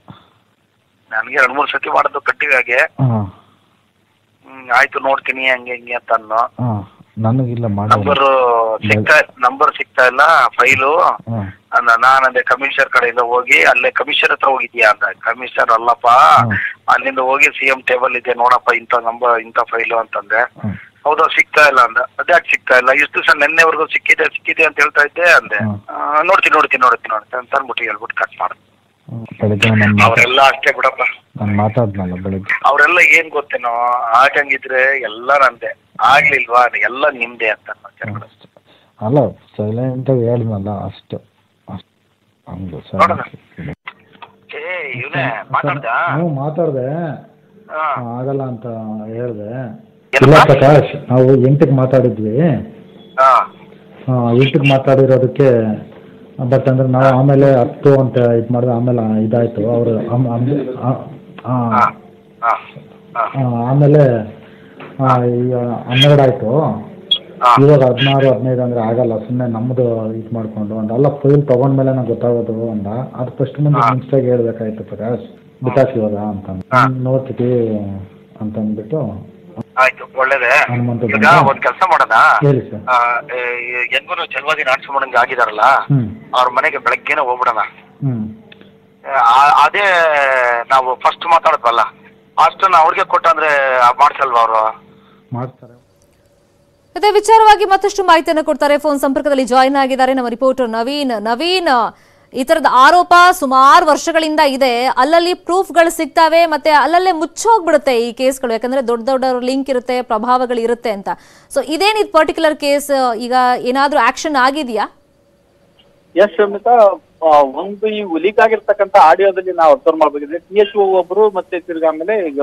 ನನಗೆ ಎರಡು ಮೂರು ಸತಿ ಮಾಡೋದು ಕಟ್ಟಿಗಾಗೆ ಹಾಂ ಹ್ಮ್, ಆಯ್ತು ನೋಡ್ತೀನಿ ಹಂಗೆ ಹಿಂಗೆ ಅಂತ ಅನ್ನೋ ಹಾಂ ನನಗಿಲ್ಲ ಮಾಡಿಲ್ಲ ನಂಬರ್ ಸಿಗ್ತಾ ನಂಬರ್ ಸಿಗ್ತಾ ಇಲ್ಲ ಫೈಲು ಹಾಂ ನಾನಂದೆ ಕಮಿಷನರ್ ಕಡೆಯಿಂದ ಹೋಗಿ ಅಲ್ಲೇ ಕಮಿಷನರ್ ಹತ್ರ ಹೋಗಿದ್ಯಾ ಅಂತ ಕಮಿಷನರ್ ಅಲ್ಲಪ್ಪ ಹ್ಮ್. ಅಲ್ಲಿಂದ ಹೋಗಿ ಸಿ ಎಂ ಟೇಬಲ್ ಇದೆ ನೋಡಪ್ಪ ಇಂಥ ನಂಬರ್ ಇಂಥ ಫೈಲು ಅಂತಂದೆ ಹ್ಮ್. ಹೌದಾ ಸಿಗ್ತಾ ಇಲ್ಲ ಅಂದ ಅದ್ಯಾಕೆ ಸಿಗ್ತಾ ಇಲ್ಲ ಇಷ್ಟು ದಿವಸ ನಿನ್ನೆವರೆಗೂ ಸಿಕ್ಕಿದೆ ಸಿಕ್ಕಿದೆ ಅಂತ ಹೇಳ್ತಾ ಇದ್ದೆ ಅಂದೆ ಹ್ಮ್. ಆ, ನೋಡ್ತೀನಿ ನೋಡ್ತೀನಿ ನೋಡ್ತೀನಿ ನೋಡ್ತೀನಿ ಅಂತ ಅಂದ್ಬಿಟ್ಟು ಹೇಳ್ಬಿಟ್ಟು ಕಟ್ ಮಾಡ ಹ್ಮ್. ಬೆಳಿಗ್ಗೆ ನಾನು ಅವರೆಲ್ಲ ಅಷ್ಟೇ ಬಿಡಪ್ಪ ನಾನು ಮಾತಾಡ್ನಲ್ಲ ಬೆಳಿಗ್ಗೆ ಅವರೆಲ್ಲ ಏನ್ ಗೊತ್ತೇನೋ ಆಗಂಗಿದ್ರೆ ಎಲ್ಲ ನಂದೆ ಆಗ್ಲಿಲ್ವಾ ಎಲ್ಲ ನಿಮ್ದೆ ಅಂತ ಅನ್ನೋ ಕೆಳಗಡೆ. ಅಷ್ಟೇ ಅಲ್ಲ ಸೈಲೆಂಟಾಗಿ ಹೇಳಿದ್ನಲ್ಲ ಅಷ್ಟು ಅಷ್ಟು ಹಂಗೆ ನೋಡೋಣ. ಸರಿ ಏ ಇವನೇ ಮಾತಾಡ್ದ ಹ್ಞೂ ಮಾತಾಡಿದೆ ಹಾ. ಆಗಲ್ಲ ಅಂತ ಹೇಳಿದೆ ಏನಪ್ಪ? ಇಲ್ಲ ಪ್ರಕಾಶ್ ನಾವು ಎಂಟಕ್ಕೆ ಮಾತಾಡಿದ್ವಿ ಹಾ ಆ, ಎಂಟಕ್ಕೆ ಮಾತಾಡಿರೋದಕ್ಕೆ ಬಟ್ ಅಂದ್ರೆ ನಾವು ಆಮೇಲೆ ಹತ್ತು ಅಂತ ಇದು ಮಾಡಿದ್ರೆ ಆಮೇಲೆ ಇದಾಯಿತು ಅವರು ಹಾ ಹಾ ಹಾ ಆಮೇಲೆ ಆ, ಈಗ ಹನ್ನೆರಡು ಆಯಿತು ಹಾ. ಇವಾಗ ಹದಿನಾರು ಹದಿನೈದು ಅಂದ್ರೆ ಆಗಲ್ಲ ಸುಮ್ಮನೆ ನಮ್ಮದು ಇದು ಮಾಡ್ಕೊಂಡು ಅಂದ ಅಲ್ಲ ಫೈಲ್ ತೊಗೊಂಡ್ಮೇಲೆ ನಂಗೆ ಗೊತ್ತಾಗೋದು ಅಂದ ಅದು ಫಸ್ಟ್ ಮುಂದೆ ಇನ್ಸ್ಟಾಗಿ ಹೇಳ್ಬೇಕಾಯ್ತು ಪ್ರಕಾಶ್ ವಿಕಾಸ್ ಇವಾಗ ಅಂತ ಹಾ. ನೋಡ್ತೀವಿ ಅಂತಂದ್ಬಿಟ್ಟು ಆಯ್ತು ಒಳ್ಳೇದೇ ಹನುಮಂತ ಈಗ ಬಂದ. ಒಂದ್ ಕೆಲಸ ಮಾಡೋಣ ಹೇಳಿ ಸರ್ ಆ, ಏ, ಹೆಂಗೂನು ಚಲವಾದಿ ನಾಡ್ಸ್ಕೊಂಡಂಗೆ ಆಗಿದಾರಲ್ಲ ಹ್ಞೂ ಅವ್ರ ಮನೆಗೆ ಬೆಳಗ್ಗೆನೆ ಹೋಗ್ಬಿಡೋಣ ಹ್ಞೂ ಆ- ಅದೇ ನಾವು ಫಸ್ಟ್ ಮಾತಾಡಿದ್ವಲ್ಲ ಅಷ್ಟನ್ನ ಅವ್ರಿಗೆ ಕೊಟ್ಟಂದ್ರೆ ಮಾಡ್ಸಲ್ವಾ ಅವರು ಮಾಡ್ತಾರೆ ಇದೇ ವಿಚಾರವಾಗಿ ಮತ್ತಷ್ಟು ಮಾಹಿತಿಯನ್ನು ಕೊಡ್ತಾರೆ ಫೋನ್ ಸಂಪರ್ಕದಲ್ಲಿ ಜಾಯಿನ್ ಆಗಿದ್ದಾರೆ ನಮ್ಮ ರಿಪೋರ್ಟರ್ ನವೀನ್ ನವೀನ್ ಈ ತರದ ಆರೋಪ ಸುಮಾರು ವರ್ಷಗಳಿಂದ ಇದೆ ಅಲ್ಲಲ್ಲಿ ಪ್ರೂಫ್ಗಳು ಸಿಗ್ತಾವೆ ಮತ್ತೆ ಅಲ್ಲಲ್ಲೇ ಮುಚ್ಚೋಗ್ಬಿಡುತ್ತೆ ಈ ಕೇಸ್ಗಳು ಯಾಕಂದ್ರೆ ದೊಡ್ಡ ದೊಡ್ಡ ಲಿಂಕ್ ಇರುತ್ತೆ ಪ್ರಭಾವಗಳು ಇರುತ್ತೆ ಅಂತ ಸೊ ಇದೇನಿದ್ ಪರ್ಟಿಕ್ಯುಲರ್ ಕೇಸ್ ಈಗ ಏನಾದ್ರೂ ಆಕ್ಷನ್ ಆಗಿದೆಯಾ ಎಸ್ ಶ್ರಮಿತಾ ಆ, ಒಂದು ಈ ಲೀಕ್ ಆಗಿರ್ತಕ್ಕಂಥ ಆಡಿಯೋದಲ್ಲಿ ನಾವು ಅಬ್ಸರ್ವ್ ಮಾಡ್ಬೇಕಿದ್ರೆ ಟಿ ಎಚ್ ಒ ಒಬ್ರು ಮತ್ತೆ ತಿರ್ಗಾ ಆಮೇಲೆ ಈಗ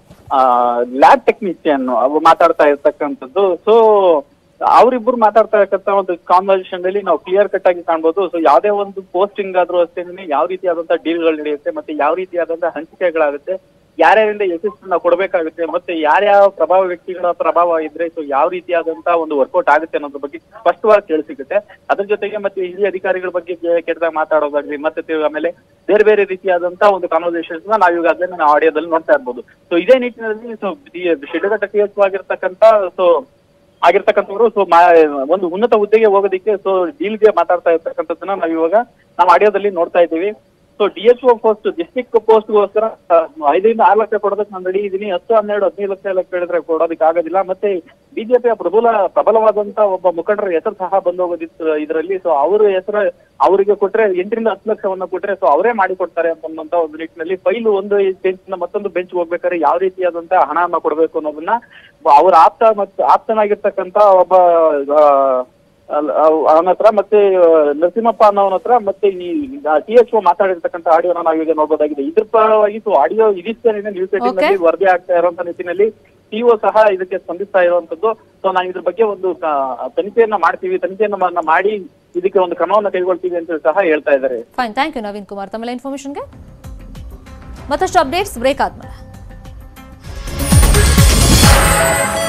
ಲ್ಯಾಬ್ ಟೆಕ್ನಿಷಿಯನ್ ಅವ್ರು ಮಾತಾಡ್ತಾ ಇರ್ತಕ್ಕಂಥದ್ದು ಸೊ ಅವರಿಬ್ರು ಮಾತಾಡ್ತಾ ಇರ್ತಕ್ಕಂಥ ಒಂದು ಕಾನ್ವರ್ಸೇಷನ್ ಅಲ್ಲಿ ನಾವು ಕ್ಲಿಯರ್ ಕಟ್ ಆಗಿ ಕಾಣ್ಬೋದು ಸೊ ಯಾವುದೇ ಒಂದು ಪೋಸ್ಟಿಂಗ್ ಆದ್ರೂ ಅಷ್ಟೇನೆ ಯಾವ ರೀತಿಯಾದಂತಹ ಡೀಲ್ಗಳು ನಡೆಯುತ್ತೆ ಮತ್ತೆ ಯಾವ ರೀತಿಯಾದಂತಹ ಹಂಚಿಕೆಗಳಾಗುತ್ತೆ ಯಾರ್ಯಾರಿಂದ ಯಶಸ್ಸನ್ನ ನಾವು ಕೊಡಬೇಕಾಗುತ್ತೆ ಮತ್ತೆ ಯಾರ್ಯಾವ ಪ್ರಭಾವ ವ್ಯಕ್ತಿಗಳ ಪ್ರಭಾವ ಇದ್ರೆ ಸೊ ಯಾವ ರೀತಿಯಾದಂತಹ ಒಂದು ವರ್ಕೌಟ್ ಆಗುತ್ತೆ ಅನ್ನೋದ್ರ ಬಗ್ಗೆ ಸ್ಪಷ್ಟವಾಗಿ ತಿಳಿಸಿಗುತ್ತೆ ಅದ್ರ ಜೊತೆಗೆ ಮತ್ತೆ ಹಿರಿಯ ಅಧಿಕಾರಿಗಳ ಬಗ್ಗೆ ಕೆ- ಕೆಟ್ಟದಾಗ ಮಾತಾಡೋದಾಗ್ಲಿ ಮತ್ತೆ ತಿರ್ಗಿ ಆಮೇಲೆ ಬೇರೆ ಬೇರೆ ರೀತಿಯಾದಂತಹ ಒಂದು ಕಾನ್ವರ್ಸೇಷನ್ಸ್ ನಾವು ಈಗಾಗಲೇ ನಾವು ಆಡಿಯೋದಲ್ಲಿ ನೋಡ್ತಾ ಇರ್ಬೋದು ಸೊ ಇದೇ ನಿಟ್ಟಿನಲ್ಲಿ ಸೊ ಶಿಡ್ಡಘಟ್ಟ ಟಿ ಎಚ್ ಆಗಿರ್ತಕ್ಕಂಥ ಸೊ ಆಗಿರ್ತಕ್ಕಂಥವ್ರು ಸೊ ಒಂದು ಉನ್ನತ ಹುದ್ದೆಗೆ ಹೋಗೋದಕ್ಕೆ ಸೊ ಡೀಲ್ಗೆ ಮಾತಾಡ್ತಾ ಇರ್ತಕ್ಕಂಥದ್ದನ್ನ ನಾವು ಇವಾಗ ನಾವು ಆಡಿಯೋದಲ್ಲಿ ನೋಡ್ತಾ ಇದ್ದೀವಿ so D H O post district ಪೋಸ್ಟ್ಗೋಸ್ಕರ ಐದರಿಂದ ಆರು ಲಕ್ಷ ಕೊಡೋದಕ್ಕೆ ನಾನು ರೆಡಿ ಇದ್ದೀನಿ ಹತ್ತು ಹನ್ನೆರಡು ಹದಿನೈದು ಲಕ್ಷ ಎಲ್ಲ ಕೇಳಿದ್ರೆ ಕೊಡೋದಕ್ಕೆ ಆಗೋದಿಲ್ಲ ಮತ್ತೆ ಬಿಜೆಪಿಯ ಪ್ರಬಲ ಪ್ರಬಲವಾದಂತ ಒಬ್ಬ ಮುಖಂಡರ ಹೆಸರು ಸಹ ಬಂದು ಹೋಗೋದಿತ್ತು ಇದರಲ್ಲಿ ಸೊ ಅವರ ಹೆಸರು ಅವರಿಗೆ ಕೊಟ್ರೆ ಎಂಟರಿಂದ ಹತ್ತು ಲಕ್ಷವನ್ನ ಕೊಟ್ರೆ ಸೊ ಅವರೇ ಮಾಡಿ ಕೊಡ್ತಾರೆ ಅನ್ನುವಂತ ಒಂದು ನಿಟ್ಟಿನಲ್ಲಿ ಫೈಲ್ ಒಂದು ಬೆಂಚ್ ಮತ್ತೊಂದು ಬೆಂಚ್ ಹೋಗ್ಬೇಕಾದ್ರೆ ಯಾವ ರೀತಿಯಾದಂತ ಹಣವನ್ನ ಕೊಡಬೇಕು ಅನ್ನೋದನ್ನ ಅವ್ರ ಆಪ್ತ ಮತ್ತು ಆಪ್ತನಾಗಿರ್ತಕ್ಕಂತ ಒಬ್ಬ ಆ, ಅಲ್- ಅವ್- ಅವನ ಹತ್ರ ಮತ್ತೆ ಆ, ನರಸಿಂಹಪ್ಪ ಅನ್ನೋನ ಹತ್ರ ಮತ್ತೆ ಈ ಟಿ ಎಚ್ ಒ ಮಾತಾಡಿರ್ತಕ್ಕಂಥ ಆಡಿಯೋನ ನಾವೀಗ ನೋಡಬಹುದಾಗಿದೆ ಇದ್ರ ಪರವಾಗಿ ಸೊ ಆಡಿಯೋ ಇದಿಷ್ಟೇನೆ ನ್ಯೂಸ್ ಏಟಿನ್ ನಲ್ಲಿ ವರದಿ ಆಗ್ತಾ ಇರುವಂತ ನಿಟ್ಟಿನಲ್ಲಿ ಟಿಒ ಸಹ ಇದಕ್ಕೆ ಸ್ಪಂದಿಸ್ತಾ ಇರುವಂತದ್ದು ಸೊ ನಾವು ಇದ್ರ ಬಗ್ಗೆ ಒಂದು ಕ- ತನಿಖೆಯನ್ನ ಮಾಡ್ತೀವಿ ತನಿಖೆಯನ್ನ ಮ- ಮಾಡಿ ಇದಕ್ಕೆ ಒಂದು ಕ್ರಮವನ್ನ ಕೈಗೊಳ್ತೀವಿ ಅಂತ ಸಹ ಹೇಳ್ತಾ ಇದ್ದಾರೆ fine thank you Naveen Kumar ತಮ್ಮೆಲ್ಲ ಇನ್ಫಾರ್ಮೇಶನ್ಗೆ ಮತ್ತಷ್ಟು ಅಪ್ಡೇಟ್ಸ್ ಬ್ರೇಕ್ ಆದ್ಮೇಲೆ